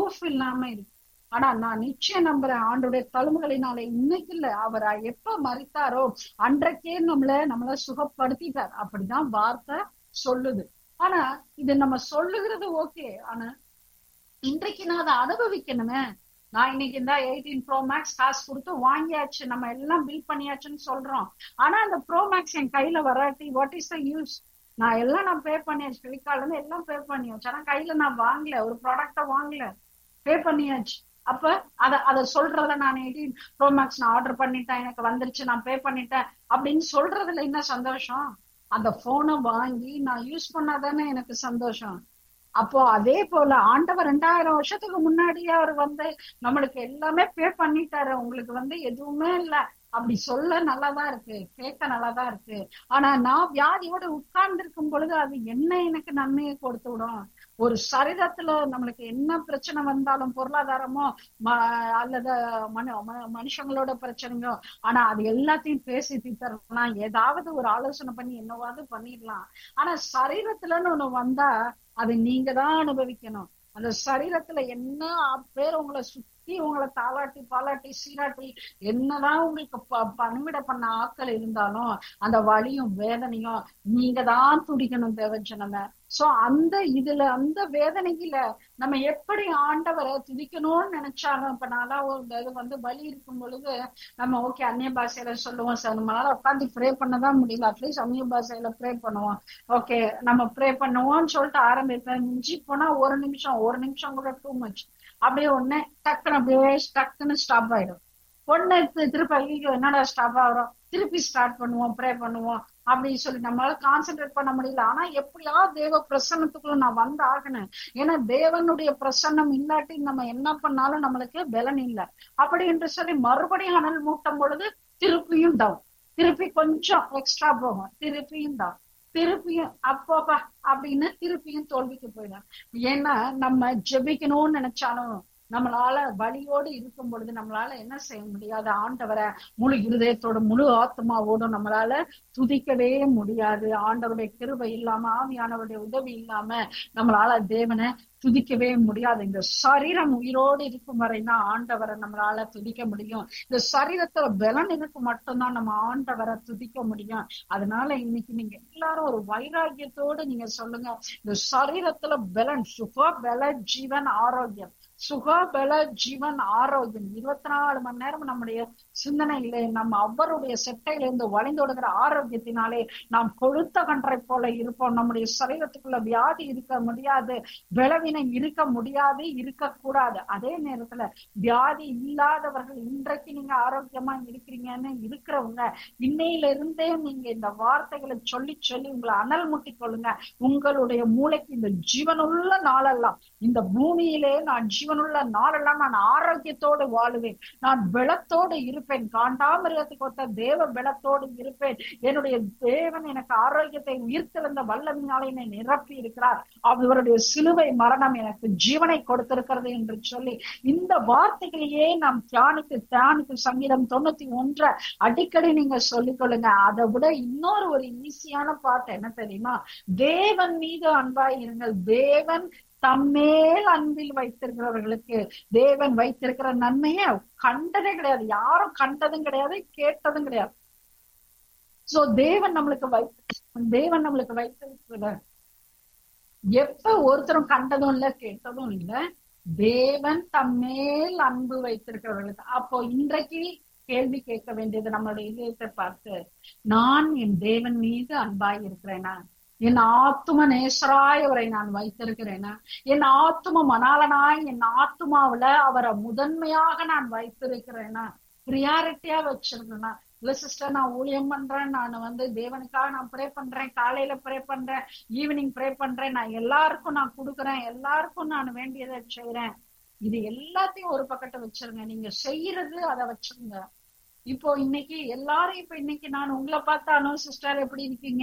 Proof இல்லாம இருக்கு ஆனா நான் நிச்சயம் நம்புறேன் ஆண்டுடைய தழும்புகளினால இன்னைக்கு இல்ல அவர் எப்ப மறித்தாரோ அன்றைக்கே நம்மள நம்மள சுகப்படுத்திட்டார் அப்படிதான் வார்த்தை சொல்லுது ஆனா இது நம்ம சொல்லுகிறது ஓகே ஆனா இன்றைக்கு நான் அதை அனுபவிக்கணுமே நான் இன்னைக்கு இந்த எயிட்டீன் ப்ரோ மேக்ஸ் காசு கொடுத்து வாங்கியாச்சு நம்ம எல்லாம் பில் பண்ணியாச்சுன்னு சொல்றோம் ஆனா அந்த ப்ரோ மேக்ஸ் என் கையில வராட்டி வாட் இஸ் த யூஸ் நான் எல்லாம் நான் பே பண்ணியாச்சு ஃபிளிப்கார்ட்ல இருந்து எல்லாம் பே பண்ணியாச்சு ஆனா கையில நான் வாங்கல ஒரு ப்ராடக்ட வாங்கல பே பண்ணியாச்சு அப்ப அத அத சொல்றத நான் எயிட்டீன் ப்ரோ மேக்ஸ் நான் ஆர்டர் பண்ணிட்டேன் எனக்கு வந்துருச்சு நான் பே பண்ணிட்டேன் அப்படின்னு சொல்றதுல என்ன சந்தோஷம் அந்த போனை வாங்கி நான் யூஸ் பண்ணாதானே எனக்கு சந்தோஷம் அப்போ அதே போல ஆண்டவர் ரெண்டாயிரம் வருஷத்துக்கு முன்னாடியே அவர் வந்து நம்மளுக்கு எல்லாமே பே பண்ணிட்டாரு உங்களுக்கு வந்து எதுவுமே இல்ல அப்படி சொல்ல நல்லாதான் இருக்கு கேட்க நல்லாதான் இருக்கு ஆனா நான் வியாதியோட உட்கார்ந்து இருக்கும் பொழுது அது என்ன எனக்கு நன்மையை கொடுத்து விடும் ஒரு சரீரத்துல நம்மளுக்கு என்ன பிரச்சனை வந்தாலும் பொருளாதாரமோ அல்லது மனு மனுஷங்களோட பிரச்சனையோ ஆனா அது எல்லாத்தையும் பேசி தீர்த்தரலாம் ஏதாவது ஒரு ஆலோசனை பண்ணி என்னவாவது பண்ணிடலாம் ஆனா சரீரத்துலன்னு ஒண்ணு வந்தா அது நீங்க தான் அனுபவிக்கணும் அந்த சரீரத்துல என்ன பேர் உங்களை சுத்தி உங்களை தாளாட்டி பாலாட்டி சீராட்டி என்னதான் உங்களுக்கு பணிவிட பண்ண ஆட்கள் இருந்தாலும் அந்த வலியும் வேதனையும் நீங்க தான் துடிக்கணும் தேவஜனமே சோ அந்த இதுல அந்த வேதனையில நம்ம எப்படி ஆண்டவரை துதிக்கணும்னு நினைச்சாலும் இப்ப நான்லாம் ஒரு இது வந்து பலி இருக்கும் பொழுது நம்ம ஓகே அந்நிய பாஷையில சொல்லுவோம் சார் நம்மளால உட்காந்து ப்ரே பண்ணதான் முடியல அட்லீஸ்ட் அந்நிய பாஷையில ப்ரே பண்ணுவோம் ஓகே நம்ம ப்ரே பண்ணுவோம்னு சொல்லிட்டு ஆரம்பிப்பேன் மிஞ்சி போனா ஒரு நிமிஷம் ஒரு நிமிஷம் கூட டூ மச் அப்படியே ஒண்ணு டக்குன்னு அப்படியே டக்குன்னு ஸ்டாப் ஆயிடும் ஒண்ணு திருப்பி ஐயோ என்னடா ஸ்டாப் ஆகிறோம் திருப்பி ஸ்டார்ட் பண்ணுவோம் ப்ரே பண்ணுவோம் அப்படின்னு சொல்லி நம்மளால கான்சென்ட்ரேட் பண்ண முடியல ஆனா எப்படியாவது தேவ பிரசன்னத்துக்குள்ள நான் வந்து ஆகணும் ஏன்னா தேவனுடைய பிரசன்னம் இல்லாட்டி நம்ம என்ன பண்ணாலும் நம்மளுக்கு பலன் இல்லை அப்படி என்று சொல்லி மறுபடியும் அனல் மூட்டும் பொழுது திருப்பியும் டவுன் திருப்பி கொஞ்சம் எக்ஸ்ட்ரா போகும் திருப்பியும் டவுன் திருப்பியும் அப்போப்பா அப்படின்னு திருப்பியும் தோல்விக்கு போயிடும் ஏன்னா நம்ம ஜெபிக்கணும்னு நினைச்சாலும் நம்மளால வழியோடு இருக்கும் பொழுது நம்மளால என்ன செய்ய முடியாது ஆண்டவரை முழு இருதயத்தோட முழு ஆத்மாவோடும் நம்மளால துதிக்கவே முடியாது ஆண்டவருடைய கிருபை இல்லாம ஆவியானவருடைய உதவி இல்லாம நம்மளால தேவனை துதிக்கவே முடியாது இந்த சரீரம் உயிரோடு இருக்கும் வரைதான் ஆண்டவரை நம்மளால துதிக்க முடியும் இந்த சரீரத்துல பலன் இருக்கும் மட்டும்தான் நம்ம ஆண்டவரை துதிக்க முடியும் அதனால இன்னைக்கு நீங்க எல்லாரும் ஒரு வைராக்கியத்தோடு நீங்க சொல்லுங்க இந்த சரீரத்துல பலன் சுக பல ஜீவன் ஆரோக்கியம் சுக பல ஜீவன் ஆரோக்கியம் இருபத்தி நாலு மணி நேரம் நம்முடைய சிந்தனையிலே நம்ம அவருடைய செட்டையிலிருந்து வளைந்தோடுகிற ஆரோக்கியத்தினாலே நாம் கொழுத்த கன்றை போல இருப்போம் நம்முடைய சரீரத்துக்குள்ள வியாதி இருக்க முடியாது விளவினம் இருக்க முடியாது இருக்கக்கூடாது அதே நேரத்துல வியாதி இல்லாதவர்கள் இன்றைக்கு நீங்க ஆரோக்கியமா இருக்கிறீங்கன்னு இருக்கிறவங்க இன்னையில இருந்தே நீங்க இந்த வார்த்தைகளை சொல்லி சொல்லி உங்களை அனல் முட்டி கொள்ளுங்க உங்களுடைய மூளைக்கு இந்த ஜீவனுள்ள நாளெல்லாம் இந்த பூமியிலே நான் ஜீவனுள்ள நாளெல்லாம் நான் ஆரோக்கியத்தோடு வாழுவேன் நான் பலத்தோடு இருப்பேன் காண்டாமிருகத்துக்கு ஒத்த தேவ பலத்தோடு இருப்பேன் என்னுடைய தேவன் எனக்கு ஆரோக்கியத்தை உயிர்த்திருந்த வல்லவினாலே என்னை நிரப்பி இருக்கிறார் அவருடைய சிலுவை மரணம் எனக்கு ஜீவனை கொடுத்திருக்கிறது என்று சொல்லி இந்த வார்த்தைகளையே நாம் தியானித்து தியானித்து சங்கீதம் தொண்ணூத்தி ஒன்றை அடிக்கடி நீங்க சொல்லிக் கொள்ளுங்க அதை விட இன்னொரு ஒரு ஈஸியான பாட்டு என்ன தெரியுமா தேவன் மீது அன்பாய் இருங்கள் தேவன் தம்மேல் அன்பில் வைத்திருக்கிறவர்களுக்கு தேவன் வைத்திருக்கிற நன்மைய கண்டதே கிடையாது யாரும் கண்டதும் கிடையாது கேட்டதும் கிடையாது சோ தேவன் நம்மளுக்கு வை தேவன் நம்மளுக்கு வைத்திருக்கிற எப்ப ஒருத்தரும் கண்டதும் இல்ல கேட்டதும் இல்ல தேவன் தம்மேல் அன்பு வைத்திருக்கிறவர்களுக்கு அப்போ இன்றைக்கு கேள்வி கேட்க வேண்டியது நம்மளுடைய இதயத்தை பார்த்து நான் என் தேவன் மீது அன்பாய் இருக்கிறேனா என் ஆத்தும நேசராய் அவரை நான் வைத்திருக்கிறேனா என் ஆத்தும மணாலனாய் என் ஆத்துமாவில அவரை முதன்மையாக நான் வைத்திருக்கிறேனா ப்ரியாரிட்டியா வச்சிருக்கேனா இல்ல சிஸ்டர் நான் ஊழியம் பண்றேன் நான் வந்து தேவனுக்காக நான் ப்ரே பண்றேன் காலையில ப்ரே பண்றேன் ஈவினிங் ப்ரே பண்றேன் நான் எல்லாருக்கும் நான் கொடுக்குறேன் எல்லாருக்கும் நான் வேண்டியதை செய்யறேன் இது எல்லாத்தையும் ஒரு பக்கத்தை வச்சிருங்க நீங்க செய்யறது அதை வச்சிருங்க இப்போ இன்னைக்கு எல்லாரும் இப்ப இன்னைக்கு நான் உங்களை பார்த்தாலும் சிஸ்டர் எப்படி இருக்கீங்க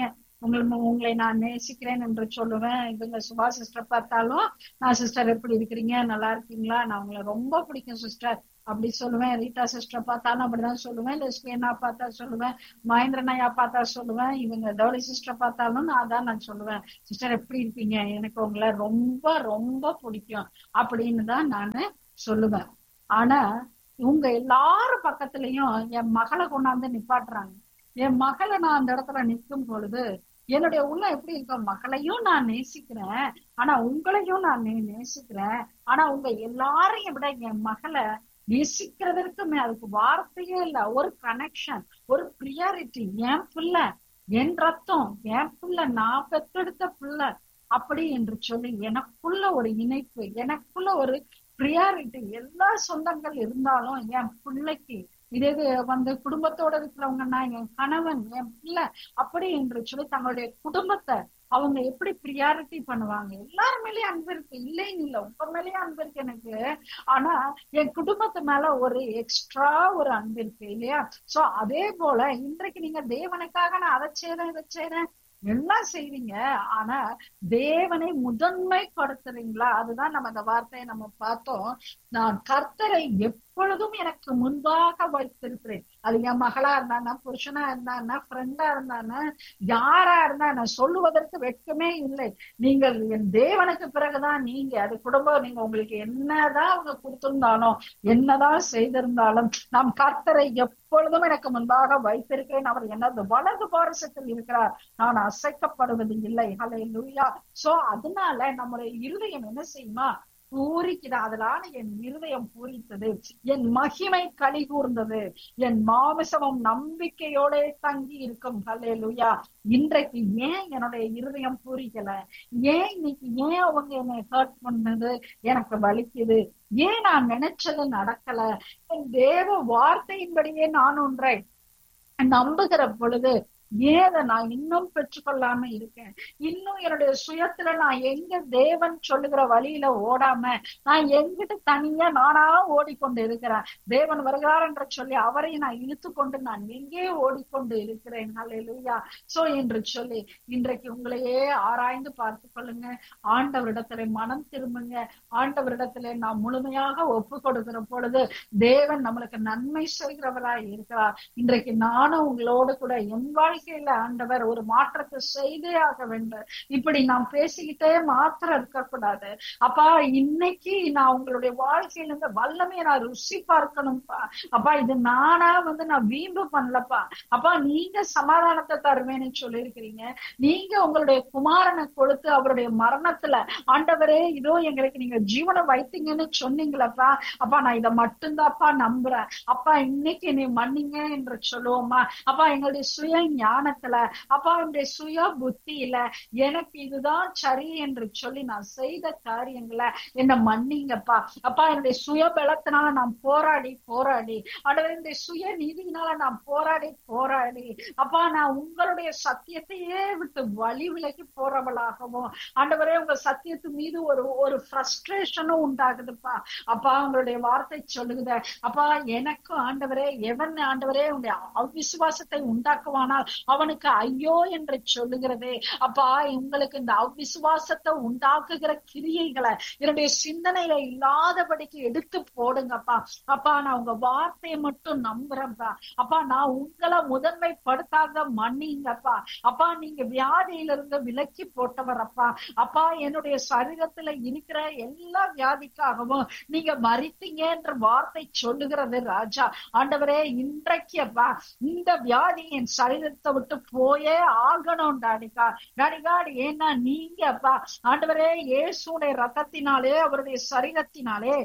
உங்களை உங்களை நான் நேசிக்கிறேன் என்று சொல்லுவேன் இவங்க சுபா சிஸ்டர் பார்த்தாலும் நான் சிஸ்டர் எப்படி இருக்கிறீங்க நல்லா இருக்கீங்களா நான் உங்களை ரொம்ப பிடிக்கும் சிஸ்டர் அப்படி சொல்லுவேன் ரீட்டா சிஸ்டர் பார்த்தாலும் அப்படிதான் சொல்லுவேன் லெஸ்பியனா பார்த்தா சொல்லுவேன் மகேந்திரன் ஐயா பார்த்தா சொல்லுவேன் இவங்க டோலி சிஸ்டர் பார்த்தாலும் நான் அதான் நான் சொல்லுவேன் சிஸ்டர் எப்படி இருப்பீங்க எனக்கு உங்களை ரொம்ப ரொம்ப பிடிக்கும் அப்படின்னு தான் நான் சொல்லுவேன் ஆனா உங்க எல்லாரும் பக்கத்துலயும் என் மகளை கொண்டாந்து நிப்பாட்டுறாங்க என் மகளை நான் அந்த இடத்துல நிற்கும் பொழுது என்னுடைய உள்ளம் எப்படி இருக்கும் மகளையும் நான் நேசிக்கிறேன் ஆனா உங்களையும் நான் நே- நேசிக்கிறேன் ஆனா உங்க எல்லாரையும் விட என் மகளை நேசிக்கிறதற்கு அதுக்கு வார்த்தையே இல்ல ஒரு கனெக்ஷன் ஒரு ப்ரியாரிட்டி என் பிள்ளை என் ரத்தம் என் பிள்ளை நான் பெற்றெடுத்த பிள்ளை அப்படி என்று சொல்லி எனக்குள்ள ஒரு இணைப்பு எனக்குள்ள ஒரு ப்ரியாரிட்டி எல்லா சொந்தங்கள் இருந்தாலும் என் பிள்ளைக்கு இதே இது வந்து குடும்பத்தோட இருக்கிறவங்கன்னா என் கணவன் என் பிள்ளை அப்படி என்று சொல்லி தங்களுடைய குடும்பத்தை அவங்க எப்படி ப்ரியாரிட்டி பண்ணுவாங்க எல்லார் மேலயும் அன்பு இருக்கு இல்லைன்னு இல்ல உங்க மேலயும் அன்பு இருக்கு எனக்கு ஆனா என் குடும்பத்து மேல ஒரு எக்ஸ்ட்ரா ஒரு அன்பு இருக்கு இல்லையா சோ அதே போல இன்றைக்கு நீங்க தேவனுக்காக நான் அதை செய்யறேன் இதை செய்யறேன் எல்லாம் செய்வீங்க ஆனா தேவனை முதன்மைப்படுத்துறீங்களா அதுதான் நம்ம அந்த வார்த்தையை நம்ம பார்த்தோம் நான் கர்த்தரை எப்பொழுதும் எனக்கு முன்பாக வைத்திருக்கிறேன் அது என் மகளா இருந்தானா புருஷனா இருந்தானா ஃப்ரெண்டா இருந்தானா யாரா இருந்தா நான் சொல்லுவதற்கு வெட்கமே இல்லை நீங்கள் என் தேவனுக்கு பிறகுதான் நீங்க அது குடும்பம் நீங்க உங்களுக்கு என்னதான் அவங்க கொடுத்திருந்தாலும் என்னதான் செய்திருந்தாலும் நாம் கர்த்தரை எப்பொழுதும் எனக்கு முன்பாக வைத்திருக்கிறேன் அவர் எனது வலது பாரசத்தில் இருக்கிறார் நான் அசைக்கப்படுவது இல்லை ஹலை லூயா சோ அதனால நம்முடைய இருதயம் என்ன செய்யுமா பூரிக்குது அதனால என் இருதயம் பூரித்தது என் மகிமை களி கூர்ந்தது என் மாமிசமும் நம்பிக்கையோட தங்கி இருக்கும் ஹல்லேலூயா இன்றைக்கு ஏன் என்னுடைய இருதயம் பூரிக்கல ஏன் இன்னைக்கு ஏன் அவங்க என்னை ஹர்ட் பண்ணது எனக்கு வலிக்குது ஏன் நான் நினைச்சது நடக்கல என் தேவ வார்த்தையின்படியே நான் ஒன்றை நம்புகிற பொழுது ஏத நான் இன்னும் பெற்றுக்கொள்ளாம இருக்கேன் இன்னும் என்னுடைய சுயத்துல நான் எங்க தேவன் சொல்லுகிற வழியில ஓடாம நான் எங்கிட்ட தனியா நானா ஓடிக்கொண்டு இருக்கிறேன் தேவன் வருகிறார் என்று சொல்லி அவரை நான் இழுத்து கொண்டு நான் எங்கே ஓடிக்கொண்டு இருக்கிறேன் ஹalleluya சோ என்று சொல்லி இன்றைக்கு உங்களையே ஆராய்ந்து பார்த்து கொள்ளுங்க ஆண்டவரிடத்துல மனம் திரும்புங்க ஆண்டவரிடத்துல நாம் முழுமையாக ஒப்பு கொடுக்கிற பொழுது தேவன் நம்மளுக்கு நன்மை செய்கிறவராய் இருக்கிறார் இன்றைக்கு நானும் உங்களோடு கூட என் வாழ்க்கையில ஆண்டவர் ஒரு மாற்றத்தை செய்தே ஆக வேண்டும் இப்படி நாம் பேசிக்கிட்டே மாத்திரம் இருக்கக்கூடாது அப்பா இன்னைக்கு நான் உங்களுடைய வாழ்க்கையில இருந்த வல்லமையை நான் ருசி பார்க்கணும்ப்பா அப்பா இது நானா வந்து நான் வீம்பு பண்ணலப்பா அப்பா நீங்க சமாதானத்தை தருவேன்னு சொல்லியிருக்கிறீங்க நீங்க உங்களுடைய குமாரனை கொடுத்து அவருடைய மரணத்துல ஆண்டவரே இதோ எங்களுக்கு நீங்க ஜீவனை வைத்தீங்கன்னு சொன்னீங்களப்பா அப்பா நான் இதை மட்டும்தான்ப்பா நம்புறேன் அப்பா இன்னைக்கு என்னை மன்னிங்க என்று சொல்லுவோமா அப்பா எங்களுடைய சுய ஞானத்துல அப்பா என்னுடைய சுய புத்தியில எனக்கு இதுதான் சரி என்று சொல்லி நான் செய்த காரியங்களை என்ன மன்னிங்கப்பா அப்பா என்னுடைய சுய பலத்தினால நான் போராடி போராடி ஆண்டவர் என்னுடைய சுய நீதியினால நான் போராடி போராடி அப்பா நான் உங்களுடைய சத்தியத்தையே விட்டு வழி விலகி போறவளாகவும் ஆண்டவரே உங்க சத்தியத்து மீது ஒரு ஒரு ஃப்ரஸ்ட்ரேஷனும் உண்டாகுதுப்பா அப்பா உங்களுடைய வார்த்தை சொல்லுகுத அப்பா எனக்கும் ஆண்டவரே எவன் ஆண்டவரே உங்களுடைய அவிசுவாசத்தை உண்டாக்குவானால் அவனுக்கு ஐயோ என்று சொல்லுகிறதே அப்பா உங்களுக்கு இந்த அவிசுவாசத்தை உண்டாக்குகிற கிரியைகளை என்னுடைய சிந்தனையில இல்லாதபடிக்கு எடுத்து போடுங்கப்பா அப்பா நான் உங்க வார்த்தையை மட்டும் நம்புறேன்ப்பா அப்பா நான் உங்களை முதன்மைப்படுத்தாத மன்னிங்கப்பா அப்பா நீங்க வியாதியில இருந்து விலக்கி போட்டவர் அப்பா அப்பா என்னுடைய சரீரத்துல இருக்கிற எல்லா வியாதிக்காகவும் நீங்க மறித்தீங்க என்ற வார்த்தை சொல்லுகிறது ராஜா ஆண்டவரே இன்றைக்கு அப்பா இந்த வியாதி என் சரீரத்தை விட்டு போயே ஆகணும் டாடிகா டாடிகாட் ஏன்னா நீங்க அப்பா ஆண்டவரே இயேசுடைய ரத்தத்தினாலே அவருடைய சரீரத்தினாலே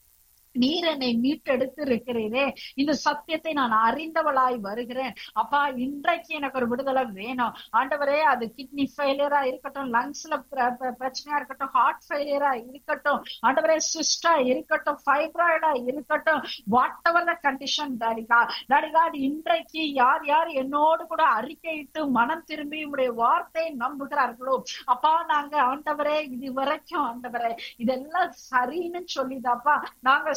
நீர் என்னை மீட்டெடுத்து இருக்கிறீரே இந்த சத்தியத்தை நான் அறிந்தவளாய் வருகிறேன் அப்பா இன்றைக்கு எனக்கு ஒரு விடுதலை வேணும் ஆண்டவரே அது கிட்னி ஃபெயிலியரா இருக்கட்டும் லங்ஸ்ல பிரச்சனையா இருக்கட்டும் ஹார்ட் ஃபெயிலியரா இருக்கட்டும் ஆண்டவரே சிஸ்டா இருக்கட்டும் ஃபைப்ராய்டா இருக்கட்டும் வாட் எவர் த கண்டிஷன் டாடிகா டாடிகா இன்றைக்கு யார் யார் என்னோடு கூட அறிக்கையிட்டு மனம் திரும்பி உடைய வார்த்தையை நம்புகிறார்களோ அப்பா நாங்க ஆண்டவரே இது வரைக்கும் ஆண்டவரே இதெல்லாம் சரின்னு சொல்லிதாப்பா நாங்க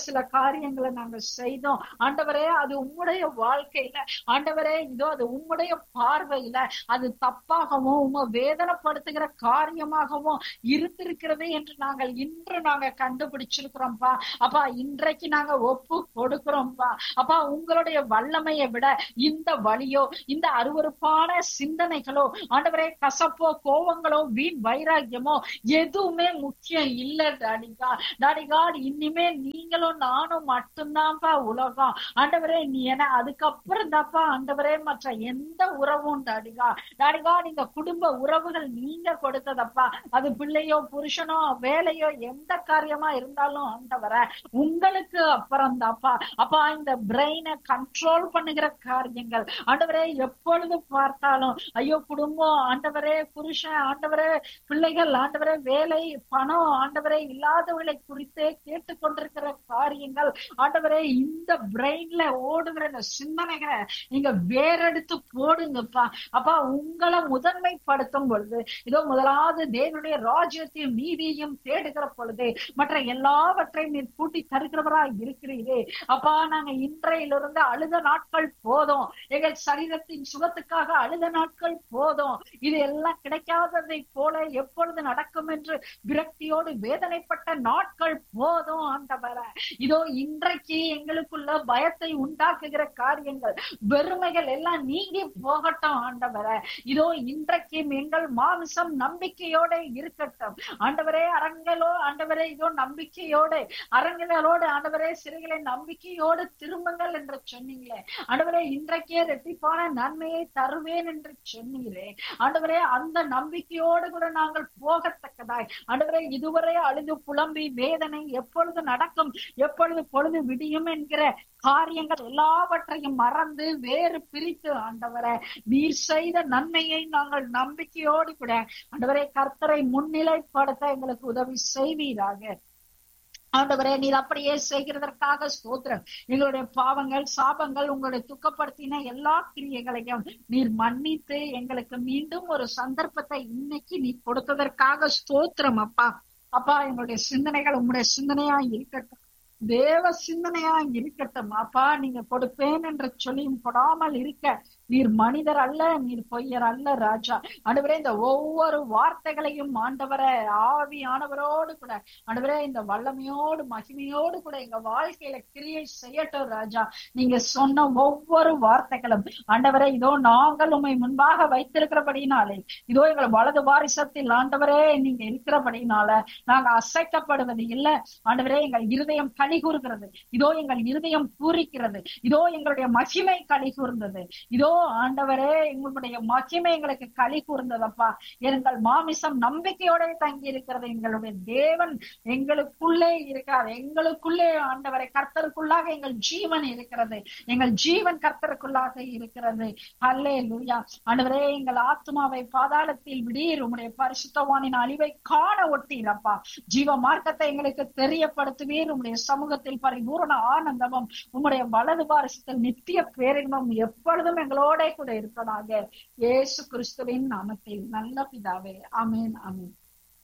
சில காரியங்களை நாங்க செய்தோம் ஆண்டவரே அது உம்முடைய வாழ்க்கையில ஆண்டவரே இதோ அது உம்முடைய பார்வையில அது தப்பாகவும் உங்க வேதனைப்படுத்துகிற காரியமாகவும் இருந்திருக்கிறது என்று நாங்கள் இன்று நாங்க கண்டுபிடிச்சிருக்கிறோம்ப்பா அப்பா இன்றைக்கு நாங்க ஒப்பு கொடுக்கிறோம்ப்பா அப்பா உங்களுடைய வல்லமையை விட இந்த வழியோ இந்த அருவருப்பான சிந்தனைகளோ ஆண்டவரே கசப்போ கோவங்களோ வீண் வைராக்கியமோ எதுவுமே முக்கியம் இல்ல டாடிகா டாடிகாட் இனிமே நீங்களும் நானும் மட்டும்தான்ப்பா உலகம் ஆண்டவரே நீ என அதுக்கப்புறம் தான்ப்பா ஆண்டவரே மற்ற எந்த உறவும் டாடிகா டாடிகா நீங்க குடும்ப உறவுகள் நீங்க கொடுத்ததப்பா அது பிள்ளையோ புருஷனோ வேலையோ எந்த காரியமா இருந்தாலும் ஆண்டவரை உங்களுக்கு அப்புறம் தான்ப்பா அப்பா இந்த பிரெயினை கண்ட்ரோல் பண்ணுகிற காரியங்கள் ஆண்டவரே எப்பொழுது பார்த்தாலும் ஐயோ குடும்பம் ஆண்டவரே புருஷன் ஆண்டவரே பிள்ளைகள் ஆண்டவரே வேலை பணம் ஆண்டவரே இல்லாதவர்களை குறித்தே கேட்டுக்கொண்டிருக்கிற காரியங்கள் ஆண்டவரே இந்த பிரெயின்ல ஓடுகிற இந்த சிந்தனைகளை நீங்க வேறெடுத்து போடுங்கப்பா அப்பா உங்களை முதன்மைப்படுத்தும் பொழுது இதோ முதலாவது தேவனுடைய ராஜ்யத்தையும் நீதியையும் தேடுகிற பொழுது மற்ற எல்லாவற்றையும் நீர் கூட்டி தருகிறவரா இருக்கிறீரே அப்பா நாங்க இன்றையிலிருந்து அழுத நாட்கள் போதும் எங்கள் சரீரத்தின் சுகத்துக்காக அழுத நாட்கள் போதும் இது எல்லாம் கிடைக்காததை போல எப்பொழுது நடக்கும் என்று விரக்தியோடு வேதனைப்பட்ட நாட்கள் போதும் ஆண்டவர இதோ இன்றைக்கு எங்களுக்குள்ள பயத்தை உண்டாக்குகிற காரியங்கள் வெறுமைகள் எல்லாம் நீங்கி போகட்டும் ஆண்டவர இதோ இன்றைக்கு எங்கள் மாமிசம் நம்பிக்கையோட இருக்கட்டும் ஆண்டவரே அரங்களோ ஆண்டவரே இதோ நம்பிக்கையோடு அரங்களோடு ஆண்டவரே சிறைகளை நம்பிக்கையோடு திரும்புங்கள் என்று சொன்னீங்களே ஆண்டவரே இன்றைக்கே ரெட்டிப்பான நன்மையை தருவேன் என்று சொன்னீரே ஆண்டவரே அந்த நம்பிக்கையோடு கூட நாங்கள் போகத்தக்கதாய் ஆண்டவரே இதுவரை அழுது புலம்பி வேதனை எப்பொழுது நடக்கும் எப்பொழுது பொழுது விடியும் என்கிற காரியங்கள் எல்லாவற்றையும் மறந்து வேறு பிரித்து ஆண்டவரை நீர் செய்த நன்மையை நாங்கள் நம்பிக்கையோடு கூட ஆண்டவரே கர்த்தரை முன்னிலைப்படுத்த எங்களுக்கு உதவி செய்வீராக ஆண்டவரே நீர் அப்படியே செய்கிறதற்காக ஸ்தோத்திரம் எங்களுடைய பாவங்கள் சாபங்கள் உங்களை துக்கப்படுத்தின எல்லா கிரியைகளையும் நீர் மன்னித்து எங்களுக்கு மீண்டும் ஒரு சந்தர்ப்பத்தை இன்னைக்கு நீ கொடுத்ததற்காக ஸ்தோத்திரம் அப்பா அப்பா எங்களுடைய சிந்தனைகள் உங்களுடைய சிந்தனையா இருக்கட்டும் தேவ சிந்தனையா இருக்கட்டும் அப்பா நீங்க கொடுப்பேன் என்று சொல்லியும் கொடாமல் இருக்க நீர் மனிதர் அல்ல நீர் பொய்யர் அல்ல ராஜா ஆண்டவரே இந்த ஒவ்வொரு வார்த்தைகளையும் ஆண்டவரை ஆவியானவரோடு கூட ஆண்டவரே இந்த வல்லமையோடு மகிமையோடு கூட எங்க வாழ்க்கையில கிரியை செய்யட்டும் ராஜா நீங்க சொன்ன ஒவ்வொரு வார்த்தைகளும் ஆண்டவரே இதோ நாங்கள் உண்மை முன்பாக வைத்திருக்கிறபடினாலே இதோ எங்கள் வலது வாரிசத்தில் ஆண்டவரே நீங்க இருக்கிறபடினால நாங்க அசைக்கப்படுவது இல்லை ஆண்டவரே எங்கள் இருதயம் களி கூறுகிறது இதோ எங்கள் இருதயம் பூரிக்கிறது இதோ எங்களுடைய மகிமை களி கூர்ந்தது இதோ ஆண்டவரே எங்களுடைய மகிமை எங்களுக்கு களி கூர்ந்ததப்பா எங்கள் மாமிசம் நம்பிக்கையோட தங்கி இருக்கிறது எங்களுடைய தேவன் எங்களுக்குள்ளே இருக்காது எங்களுக்குள்ளே ஆண்டவரை கர்த்தருக்குள்ளாக எங்கள் ஜீவன் இருக்கிறது எங்கள் ஜீவன் கர்த்தருக்குள்ளாக இருக்கிறது அல்லே லூயா ஆண்டவரே எங்கள் ஆத்மாவை பாதாளத்தில் விடீர் உம்முடைய பரிசுத்தவானின் அழிவை காண ஒட்டீரப்பா ஜீவ மார்க்கத்தை எங்களுக்கு தெரியப்படுத்துவீர் உம்முடைய சமூகத்தில் பரிபூரண ஆனந்தமும் உம்முடைய வலது பாரசத்தில் நித்திய பேரின்பம் எப்பொழுதும் எங்களோட கூட இருப்பதாக இயேசு கிறிஸ்துவின் நாமத்தில் நல்ல பிதாவே அமேன் அமேன்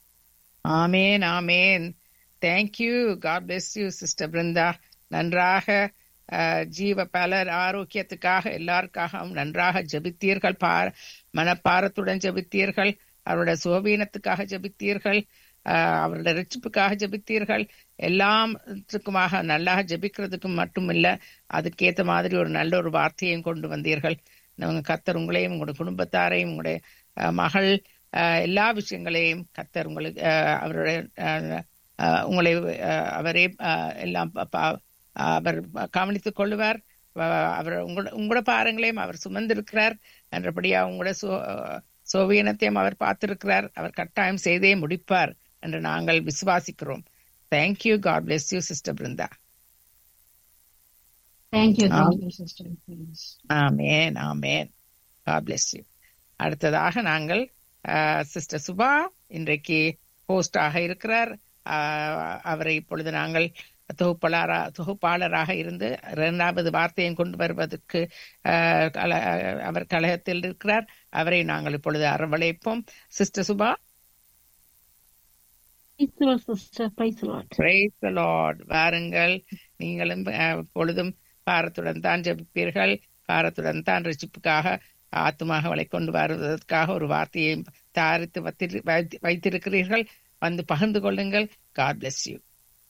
ஆமேன் ஆமேன் thank you God bless you sister Brindha நன்றாக அஹ், ஜீவ பலர் ஆரோக்கியத்துக்காக எல்லாருக்காகவும் நன்றாக ஜெபித்தீர்கள் பார மனப்பாரத்துடன் ஜெபித்தீர்கள் அவருடைய சுகவீனத்துக்காக ஜெபித்தீர்கள் அஹ், அவருடைய ரட்சிப்புக்காக ஜெபித்தீர்கள் எல்லாத்துக்குமாக நல்லா ஜெபிக்கிறதுக்கும் மட்டுமில்ல அதுக்கேத்த மாதிரி ஒரு நல்ல ஒரு வார்த்தையும் கொண்டு வந்தீர்கள் உங்க கத்தர் உங்களையும் உங்களுடைய குடும்பத்தாரையும் உங்களுடைய அஹ், மகள் அஹ், எல்லா விஷயங்களையும் கத்தர் உங்களுக்கு அஹ், அவருடைய அஹ், அஹ், உங்களை அஹ், அவரே அஹ், எல்லாம் ப- ப- அவர் கவனித்துக் கொள்ளுவார் அஹ், அவர் உங்களோட உங்களோட பாருங்களையும் அவர் சுமந்திருக்கிறார் என்றபடியா உங்களோட சோ- சோவியனத்தையும் அவர் பார்த்திருக்கிறார் அவர் கட்டாயம் செய்தே முடிப்பார் என்று நாங்கள் விசுவாசிக்கிறோம் thank you God bless you sister Brindha thank you thank you sister ஆமேன் ஆமேன் காட் பிளெஸ் யூ அடுத்ததாக நாங்கள் சிஸ்டர் சுபா இன்றைக்கு போஸ்டாக இருக்கிறார் ஆஹ், அவரை இப்பொழுது நாங்கள் தொகுப்பாளரா தொகுப்பாளராக இருந்து இரண்டாவது வார்த்தையை கொண்டு வருவதற்கு ஆஹ், கல- அவர் கழகத்தில் இருக்கிறார் அவரை நாங்கள் இப்பொழுது அரவணைப்போம் sister Subha Praise the Lord, sister. Praise the Lord. Praise the Lord. வாருங்கள் நீங்களும் அஹ், பொழுதும் பாரத்துடன் தான் ஜெபிப்பீர்கள் பாரத்துடன் தான் ரட்சிப்புக்காக ஆத்துமாகவளை கொண்டு வருவதற்காக ஒரு வார்த்தையை தயாரித்து வைத்திரு- வைத்து- வைத்திருக்கிறீர்கள் வந்து பகிர்ந்து கொள்ளுங்கள் காட் bless யூ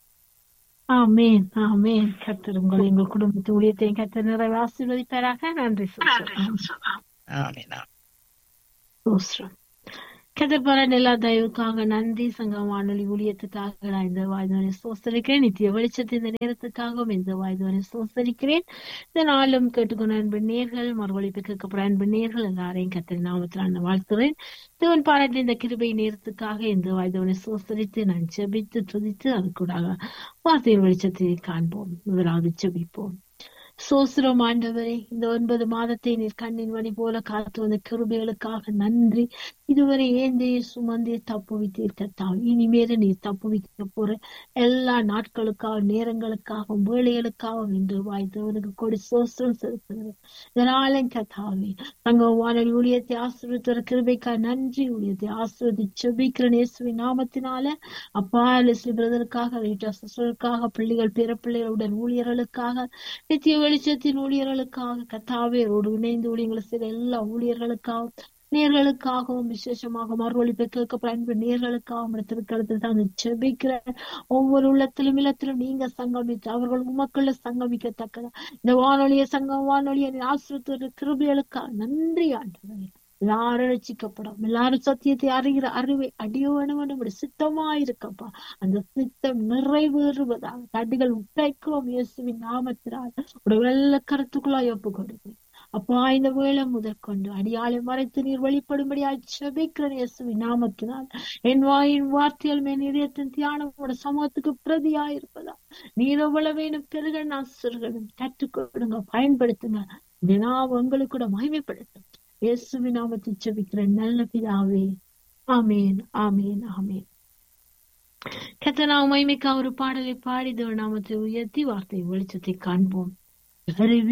ஆமேன் ஆமேன் கர்த்தர் உங்கள் எங்கள் குடும்பத்து ஊழியத்தையும் கர்த்தர் நிறைவு ஆசீர்வதிப்பாராக நன்றி சொல்றோம் ஆமென் ஸ்தோத்திரம். கர்த்தர் பலன் எல்லா தயவுக்காக நன்றி சங்கம் வானொலி ஊழியத்துக்காக நான் இந்த வாய்தவனை சோசரிக்கிறேன் நித்திய வெளிச்சத்து இந்த நேரத்துக்காகவும் இந்த வாய்தவனை சோசரிக்கிறேன் இந்த நாளும் கேட்டுக்கொண்ட அன்பு நேர்கள் மறுவழிப்பு கேட்கப்பட அன்பு நேர்கள் எல்லாரையும் கத்திரி நாமத்தில் நான் வாழ்த்துறேன் தேவன் பாராட்டின இந்த கிருபை நேரத்துக்காக இந்த வாய்தவனை சோசரித்து நான் ஜெபித்து துதித்து அதுக்கூடாக வார்த்தையின் வெளிச்சத்தை காண்போம் முதலாவது ஜெபிப்போம் சோசிரம் ஆண்டவரே இந்த ஒன்பது மாதத்தை நீர் கண்ணின் மணி போல காத்து வந்த கிருபைகளுக்காக நன்றி இதுவரை ஏந்தைய சுமந்தே தப்புவித்தீர் கத்தால் இனிமேல நீர் தப்புவிக்க போற எல்லா நாட்களுக்காக நேரங்களுக்காகவும் வேலைகளுக்காகவும் இன்று வாய்த்தவனுக்கு கொடி சோசிரம் செலுத்துகிறேன் இதனாலும் கத்தாவே தங்க வானொலி ஊழியத்தை ஆசிரியர் கிருபைக்கா நன்றி ஊழியத்தை ஆசிரியத்தை செபிக்கிற இயேசுவின் நாமத்தினால அப்பா லெஸ்லி பிரதருக்காக ரீட்டா சிஸ்டருக்காக பிள்ளைகள் பிற பிள்ளைகளுடன் ஊழியர்களுக்காக நித்திய வெளிச்சத்தின் ஊழியர்களுக்காக கத்தாவே ரோடு இணைந்து ஊழியங்களை செய்த எல்லா ஊழியர்களுக்காகவும் நேர்களுக்காகவும் விசேஷமாக மறுவழிப்பை கேட்கப்பட அன்பு நேர்களுக்காகவும் திருக்களத்தில் தான் செபிக்கிறேன் ஒவ்வொரு உள்ளத்திலும் இல்லத்திலும் நீங்க சங்கமித்து அவர்கள் உமக்குள்ள சங்கமிக்கத்தக்கதா இந்த வானொலிய சங்கம் வானொலியை ஆசிரியர் கிருபிகளுக்காக நன்றி ஆண்டவரே எல்லாரும் ரசிக்கப்படும் எல்லாரும் சத்தியத்தை அறிகிற அறிவை அடியோனும் இப்படி சித்தமா இருக்கப்பா அந்த சித்தம் நிறைவேறுவதாக தடிகள் உடைக்கிறோம் இயேசுவின் நாமத்தினால் உடைய வெள்ள கருத்துக்குள்ளாய் ஒப்பு கொடுக்கிறேன் அப்பா இந்த வேளை முதற்கொண்டு அடியாளை மறைத்து நீர் வெளிப்படும்படி அச்சபிக்கிற இயேசுவின் நாமத்தினால் என் வாயின் வார்த்தைகள் மேல் இதயத்தின் தியானம் உட சமூகத்துக்கு பிரதியா இருப்பதா நீர் எவ்வளவு வேணும் பெருக நான் சிறுகணும் கற்றுக் கொடுங்க பயன்படுத்துங்க இந்த நாம் உங்களுக்கு கூட மகிமைப்படுத்தும் இயேசுவின் நாமத்தை ஜெபிக்கிற நல்ல பிதாவே ஆமேன் ஆமேன் ஆமேன் கத்தனா மகிமைக்கா ஒரு பாடலை பாடி தேவ நாமத்தை உயர்த்தி வார்த்தை வெளிச்சத்தை காண்போம் அறிவி